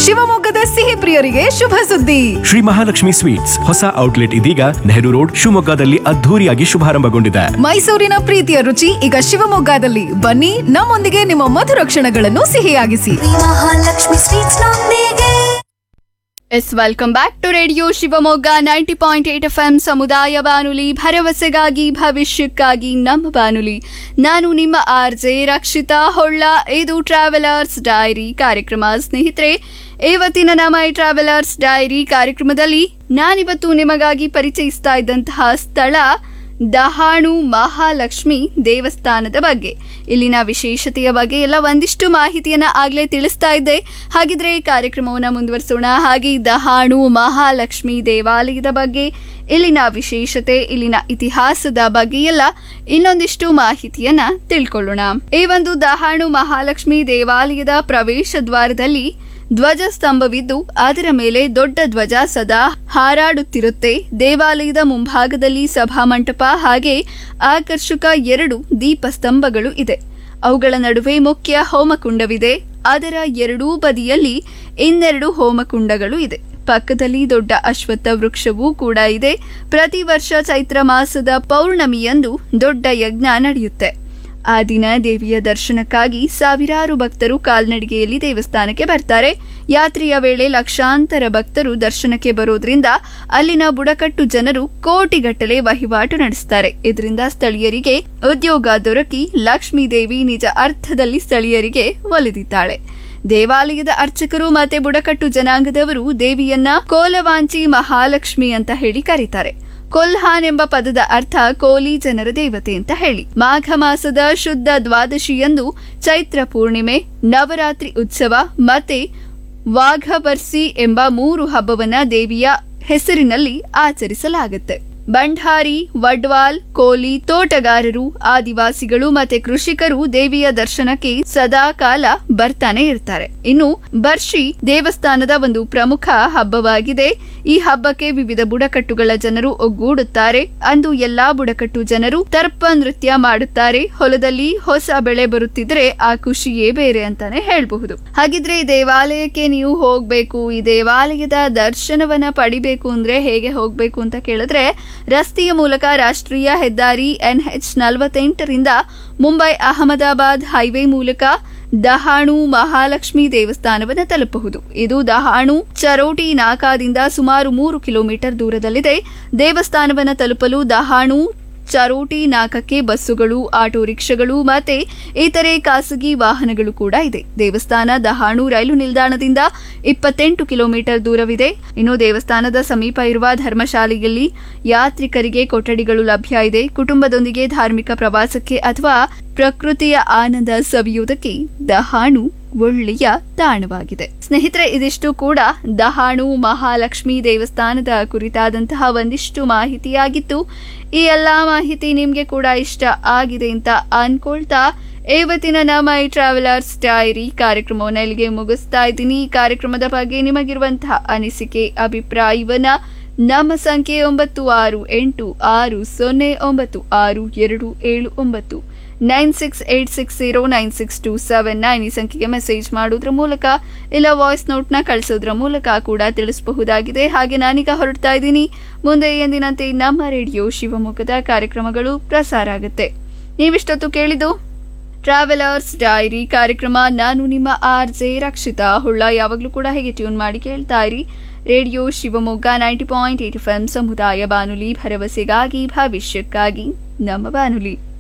ಶಿವಮೊಗ್ಗದ ಸಿಹಿ ಪ್ರಿಯರಿಗೆ ಶುಭ ಸುದ್ದಿ ಶ್ರೀ ಮಹಾಲಕ್ಷ್ಮಿ ಸ್ವೀಟ್ಸ್ ಹೊಸ ಔಟ್ಲೆಟ್ ಇದೀಗ ನೆಹರು ರೋಡ್ ಶಿವಮೊಗ್ಗದಲ್ಲಿ ಅದ್ಧೂರಿಯಾಗಿ ಶುಭಾರಂಭಗೊಂಡಿದೆ ಮೈಸೂರಿನ ಪ್ರೀತಿಯ ರುಚಿ ಈಗ ಶಿವಮೊಗ್ಗದಲ್ಲಿ ಬನ್ನಿ ನಮ್ಮೊಂದಿಗೆ ನಿಮ್ಮ ಮಧುರ ಕ್ಷಣಗಳನ್ನು ಸಿಹಿಯಾಗಿಸಿ ಮಹಾಲಕ್ಷ್ಮಿ ಸ್ವೀಟ್ಸ್ ನೊಂದಿಗೆ yes welcome back to radio Shivamogga ninety point eight F M ಸಮುದಾಯ ಬಾನುಲಿ ಭರವಸೆಗಾಗಿ ಭವಿಷ್ಯಕ್ಕಾಗಿ ನಮ್ಮ ಬಾನುಲಿ ನಾನು ನಿಮ್ಮ ಆರ್ ಜೆ ರಕ್ಷಿತಾ ಹೊಳ್ಳ ಇದು ಟ್ರಾವೆಲರ್ಸ್ ಡೈರಿ ಕಾರ್ಯಕ್ರಮ ಸ್ನೇಹಿತರೆ ಇವತ್ತಿನ ನಮ್ಮ ಈ ಟ್ರಾವೆಲರ್ಸ್ ಡೈರಿ ಕಾರ್ಯಕ್ರಮದಲ್ಲಿ ನಾನಿವತ್ತು ನಿಮಗಾಗಿ ಪರಿಚಯಿಸ್ತಾ ಇದ್ದಂತಹ ಸ್ಥಳ ದಹಾಣು ಮಹಾಲಕ್ಷ್ಮಿ ದೇವಸ್ಥಾನದ ಬಗ್ಗೆ ಇಲ್ಲಿನ ವಿಶೇಷತೆಯ ಬಗ್ಗೆ ಎಲ್ಲ ಒಂದಿಷ್ಟು ಮಾಹಿತಿಯನ್ನ ಆಗ್ಲೇ ತಿಳಿಸ್ತಾ ಇದ್ದೆ ಹಾಗಿದ್ರೆ ಈ ಕಾರ್ಯಕ್ರಮವನ್ನ ಮುಂದುವರಿಸೋಣ ಹಾಗೆ ಈ ದಹಾಣು ಮಹಾಲಕ್ಷ್ಮಿ ದೇವಾಲಯದ ಬಗ್ಗೆ ಇಲ್ಲಿನ ವಿಶೇಷತೆ ಇಲ್ಲಿನ ಇತಿಹಾಸದ ಬಗ್ಗೆ ಎಲ್ಲ ಇನ್ನೊಂದಿಷ್ಟು ಮಾಹಿತಿಯನ್ನ ತಿಳ್ಕೊಳ್ಳೋಣ ಈ ಒಂದು ದಹಾಣು ಮಹಾಲಕ್ಷ್ಮಿ ದೇವಾಲಯದ ಪ್ರವೇಶ ದ್ವಾರದಲ್ಲಿ ಧ್ವಜ ಸ್ತಂಭವಿದ್ದು ಅದರ ಮೇಲೆ ದೊಡ್ಡ ಧ್ವಜ ಸದಾ ಹಾರಾಡುತ್ತಿರುತ್ತೆ ದೇವಾಲಯದ ಮುಂಭಾಗದಲ್ಲಿ ಸಭಾಮಂಟಪ ಹಾಗೆ ಆಕರ್ಷಕ ಎರಡು ದೀಪ ಸ್ತಂಭಗಳು ಇದೆ ಅವುಗಳ ನಡುವೆ ಮುಖ್ಯ ಹೋಮಕುಂಡವಿದೆ ಅದರ ಎರಡೂ ಬದಿಯಲ್ಲಿ ಇನ್ನೆರಡು ಹೋಮಕುಂಡಗಳು ಇದೆ ಪಕ್ಕದಲ್ಲಿ ದೊಡ್ಡ ಅಶ್ವತ್ಥ ವೃಕ್ಷವೂ ಕೂಡ ಇದೆ ಪ್ರತಿ ವರ್ಷ ಚೈತ್ರ ಮಾಸದ ಪೌರ್ಣಮಿಯಂದು ದೊಡ್ಡ ಯಜ್ಞ ನಡೆಯುತ್ತೆ ಆ ದಿನ ದೇವಿಯ ದರ್ಶನಕ್ಕಾಗಿ ಸಾವಿರಾರು ಭಕ್ತರು ಕಾಲ್ನಡಿಗೆಯಲ್ಲಿ ದೇವಸ್ಥಾನಕ್ಕೆ ಬರ್ತಾರೆ ಯಾತ್ರೆಯ ವೇಳೆ ಲಕ್ಷಾಂತರ ಭಕ್ತರು ದರ್ಶನಕ್ಕೆ ಬರೋದ್ರಿಂದ ಅಲ್ಲಿನ ಬುಡಕಟ್ಟು ಜನರು ಕೋಟಿಗಟ್ಟಲೆ ವಹಿವಾಟು ನಡೆಸ್ತಾರೆ ಇದರಿಂದ ಸ್ಥಳೀಯರಿಗೆ ಉದ್ಯೋಗ ದೊರಕಿ ಲಕ್ಷ್ಮೀ ದೇವಿ ನಿಜ ಅರ್ಥದಲ್ಲಿ ಸ್ಥಳೀಯರಿಗೆ ಒಲಿದಿದ್ದಾಳೆ ದೇವಾಲಯದ ಅರ್ಚಕರು ಮತ್ತೆ ಬುಡಕಟ್ಟು ಜನಾಂಗದವರು ದೇವಿಯನ್ನ ಕೋಲವಾಂಚಿ ಮಹಾಲಕ್ಷ್ಮಿ ಅಂತ ಹೇಳಿ ಕರೀತಾರೆ ಕೊಲ್ಹಾನ್ ಎಂಬ ಪದದ ಅರ್ಥ ಕೋಲಿ ಜನರ ದೇವತೆ ಅಂತ ಹೇಳಿ ಮಾಘ ಮಾಸದ ಶುದ್ಧ ದ್ವಾದಶಿಯಂದು ಚೈತ್ರ ಪೂರ್ಣಿಮೆ ನವರಾತ್ರಿ ಉತ್ಸವ ಮತ್ತೆ ವಾಘಬರ್ಸಿ ಎಂಬ ಮೂರು ಹಬ್ಬವನ್ನ ದೇವಿಯ ಹೆಸರಿನಲ್ಲಿ ಆಚರಿಸಲಾಗುತ್ತೆ ಬಂಢಾರಿ ವಡ್ವಾಲ್ ಕೋಲಿ ತೋಟಗಾರರು ಆದಿವಾಸಿಗಳು ಮತ್ತೆ ಕೃಷಿಕರು ದೇವಿಯ ದರ್ಶನಕ್ಕೆ ಸದಾ ಕಾಲ ಬರ್ತಾನೆ ಇರ್ತಾರೆ ಇನ್ನು ಬರ್ಷಿ ದೇವಸ್ಥಾನದ ಒಂದು ಪ್ರಮುಖ ಹಬ್ಬವಾಗಿದೆ ಈ ಹಬ್ಬಕ್ಕೆ ವಿವಿಧ ಬುಡಕಟ್ಟುಗಳ ಜನರು ಒಗ್ಗೂಡುತ್ತಾರೆ ಅಂದು ಎಲ್ಲಾ ಬುಡಕಟ್ಟು ಜನರು ತರ್ಪ ನೃತ್ಯ ಮಾಡುತ್ತಾರೆ ಹೊಲದಲ್ಲಿ ಹೊಸ ಬೆಳೆ ಬರುತ್ತಿದ್ರೆ ಆ ಖುಷಿಯೇ ಬೇರೆ ಅಂತಾನೆ ಹೇಳ್ಬಹುದು ಹಾಗಿದ್ರೆ ಈ ದೇವಾಲಯಕ್ಕೆ ನೀವು ಹೋಗ್ಬೇಕು ಈ ದೇವಾಲಯದ ದರ್ಶನವನ್ನ ಪಡಿಬೇಕು ಅಂದ್ರೆ ಹೇಗೆ ಹೋಗ್ಬೇಕು ಅಂತ ಕೇಳಿದ್ರೆ ರಸ್ತೆಯ ಮೂಲಕ ರಾಷ್ಟ್ರೀಯ ಹೆದ್ದಾರಿ ಎನ್ಎಚ್ ನಲವತ್ತೆಂಟರಿಂದ ಮುಂಬೈ ಅಹಮದಾಬಾದ್ ಹೈವೇ ಮೂಲಕ ದಹಾಣು ಮಹಾಲಕ್ಷ್ಮಿ ದೇವಸ್ಥಾನವನ್ನು ತಲುಪಬಹುದು ಇದು ದಹಾಣು ಚರೋಟಿ ನಾಕಾದಿಂದ ಸುಮಾರು ಮೂರು ಕಿಲೋಮೀಟರ್ ದೂರದಲ್ಲಿದೆ ದೇವಸ್ಥಾನವನ್ನು ತಲುಪಲು ದಹಾಣು ಚರೋಟಿ ನಾಕಕ್ಕೆ ಬಸ್ಸುಗಳು ಆಟೋ ರಿಕ್ಷಾಗಳು ಮತ್ತೆ ಇತರೆ ಖಾಸಗಿ ವಾಹನಗಳು ಕೂಡ ಇದೆ ದೇವಸ್ಥಾನ ದಹಾಣು ರೈಲು ನಿಲ್ದಾಣದಿಂದ ಇಪ್ಪತ್ತೆಂಟು ಕಿಲೋಮೀಟರ್ ದೂರವಿದೆ ಇನ್ನು ದೇವಸ್ಥಾನದ ಸಮೀಪ ಇರುವ ಧರ್ಮಶಾಲೆಯಲ್ಲಿ ಯಾತ್ರಿಕರಿಗೆ ಕೊಠಡಿಗಳು ಲಭ್ಯ ಇದೆ ಕುಟುಂಬದೊಂದಿಗೆ ಧಾರ್ಮಿಕ ಪ್ರವಾಸಕ್ಕೆ ಅಥವಾ ಪ್ರಕೃತಿಯ ಆನಂದ ಸವಿಯುವುದಕ್ಕೆ ದಹಾಣು ಒಳ್ಳೆಯ ತಾಣವಾಗಿದೆ ಸ್ನೇಹಿತರೆ ಇದಿಷ್ಟು ಕೂಡ ದಹಾಣು ಮಹಾಲಕ್ಷ್ಮಿ ದೇವಸ್ಥಾನದ ಕುರಿತಾದಂತಹ ಒಂದಿಷ್ಟು ಮಾಹಿತಿಯಾಗಿತ್ತು ಈ ಎಲ್ಲಾ ಮಾಹಿತಿ ನಿಮ್ಗೆ ಕೂಡ ಇಷ್ಟ ಆಗಿದೆ ಅಂತ ಅನ್ಕೊಳ್ತಾ ಇವತ್ತಿನ ನಮ್ಮ ಈ ಟ್ರಾವೆಲರ್ಸ್ ಡೈರಿ ಕಾರ್ಯಕ್ರಮವನ್ನು ಇಲ್ಲಿಗೆ ಮುಗಿಸ್ತಾ ಇದ್ದೀನಿ ಈ ಕಾರ್ಯಕ್ರಮದ ಬಗ್ಗೆ ನಿಮಗಿರುವಂತಹ ಅನಿಸಿಕೆ ಅಭಿಪ್ರಾಯವನ್ನ ನಮ್ಮ ಸಂಖ್ಯೆ ಒಂಬತ್ತು ಆರು ಎಂಟು ಆರು ಸೊನ್ನೆ ಒಂಬತ್ತು ಆರು ಎರಡು ಏಳು ಒಂಬತ್ತು nine six eight six zero nine six two seven nine ಈ ಸಂಖ್ಯೆಗೆ ಮೆಸೇಜ್ ಮಾಡೋದ್ರ ಮೂಲಕ ಇಲ್ಲ ವಾಯ್ಸ್ ನೋಟ್ನ ಕಳಿಸೋದ್ರ ಮೂಲಕ ಕೂಡ ತಿಳಿಸಬಹುದಾಗಿದೆ ಹಾಗೆ ನಾನೀಗ ಹೊರಡ್ತಾ ಇದ್ದೀನಿ ಮುಂದೆ ಎಂದಿನಂತೆ ನಮ್ಮ ರೇಡಿಯೋ ಶಿವಮೊಗ್ಗದ ಕಾರ್ಯಕ್ರಮಗಳು ಪ್ರಸಾರ ಆಗುತ್ತೆ ನೀವಿಷ್ಟೊತ್ತು ಕೇಳಿದ್ದು ಟ್ರಾವೆಲರ್ಸ್ ಡೈರಿ ಕಾರ್ಯಕ್ರಮ ನಾನು ನಿಮ್ಮ ಆರ್ ಜೆ ರಕ್ಷಿತಾ ಹುಳ್ಳ ಯಾವಾಗಲೂ ಕೂಡ ಹೇಗೆ ಟ್ಯೂನ್ ಮಾಡಿ ಕೇಳ್ತಾ ಇರಿ radio Shivamogga ninety point eight F M ಸಮುದಾಯ ಬಾನುಲಿ ಭರವಸೆಗಾಗಿ ಭವಿಷ್ಯಕ್ಕಾಗಿ ನಮ್ಮ ಬಾನುಲಿ